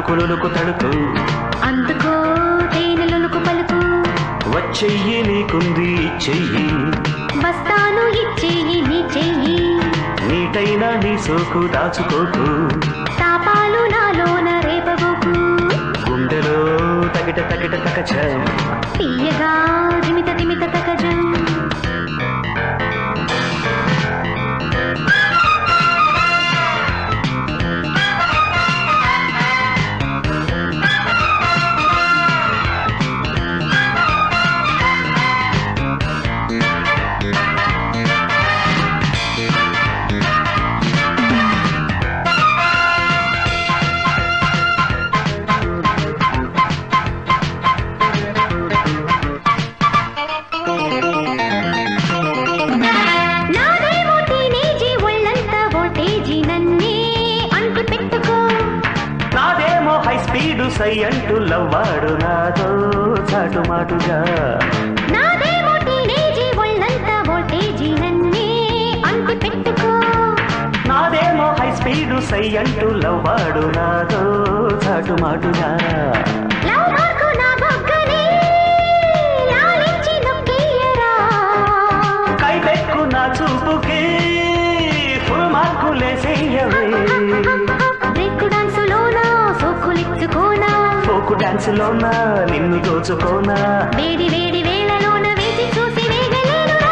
కులుకులుకు తడుకు అందుకో తేనెలొలుకు పలుకు వచ్చెయ్యి నీకుంది చెయ్యి వస్తాను ఇచ్చేయి నీ చెయ్యి నీటైనా నీ సోకు దాచుకోకు తాపాలు నాలోన రేపబోకు గుండెలో తగిట తగిట తకచ తీయగా దిమిత దిమిత తకజం నాదేమో టీనేజీ ఒళ్ళంతా వోల్టేజీ నన్నే అంటి పెట్టుకో నాదేమో హై స్పీడ్ సై అంటూ లవ్వాడు నాతో చాటుమాటుగా నాదేమో టీనేజీ ఒళ్ళంతా వోల్టేజీ నన్నే అంటి పెట్టుకో నాదేమో హై స్పీడ్ సై అంటూ లవ్వాడు నాతో చాటుమాటుగా లవ్ మార్కు నా బొగ్గని లాలించి నొక్కియరా కైపెక్కు నా చూపుకి ఫుల్ మార్కులేసేయవే బ్రేక్ డాన్సులోనా సోకులిచ్చుకోనా ఫోకు డాన్సులోనా నిన్ను దోచుకోనా వేడి వేడి వేళలోన వేచి చూసి వేగలేనురా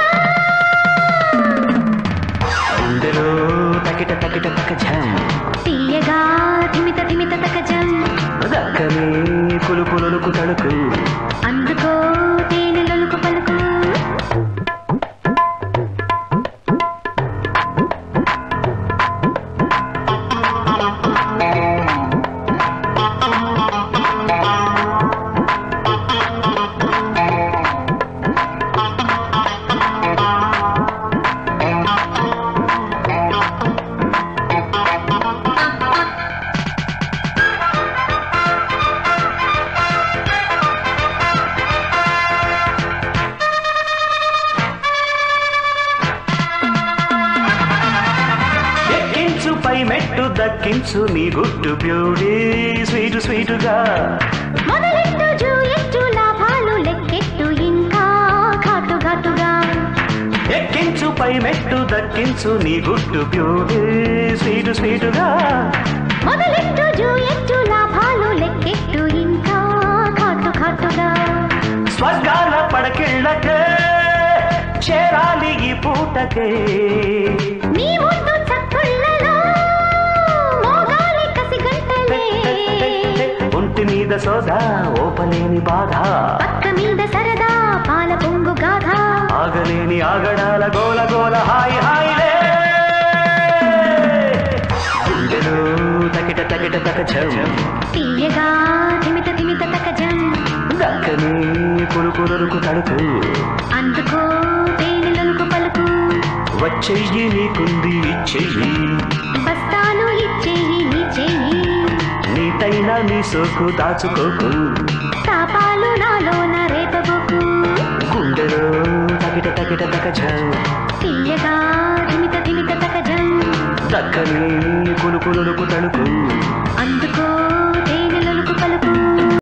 గుండెలో తకిట తకిట తకజం తీయగా ధిమిత ధిమిత తకజం దక్కనే కులు కులుకు తడుకు అందుకో తేనెలొలుకు పలుకు ఎక్కించు పై మెట్టు దక్కించు నీ గుట్టు బ్యూటీ స్వీటు స్వీటుగా మొదలెట్టు జూయెట్టు లాభాలు లెక్కెట్టు ఇంకా ఘాటు ఘాటుగా ఎక్కించు పై మెట్టు దక్కించు నీ గుట్టు బ్యూటీ స్వీటు స్వీటుగా మొదలెట్టు జూయెట్టు లాభాలు లెక్కెట్టు ఇంకా ఘాటు ఘాటుగా స్వర్గాల పడకిళ్ళకే చేరాలి ఈ పూటకే నీ ముందు చక్కుళ్ళలో మోగాలి కసి గంటలే ఒంటి మీద సోదా ఓపలేని బాధ పక్క మీద సరదా పాల పొంగు గాథ ఆగలేని ఆగడాల గోల గోల హాయి హాయిలే గుండెలో తకిట తకిట తకచం తీయగా ధిమిత ధిమిత తకజం దక్కని కురుకురుకు తడుకు అందుకో తేనెలొలుకు పలుకు వచ్చెయ్యి నీకుంది చెయ్యి బస్తాను ఇచ్చేయి నీ చెయ్యి నీటైనా నీ సోకు దాచుకోకు తాపాలు నాలోన రేపబోకు గుండెలో తకిట తకిట తకచం తీయగా ధిమిత ధిమిత తకజం దక్కని కులుకులుకు తడుకు అందుకో తేనెలొలుకు పలుకు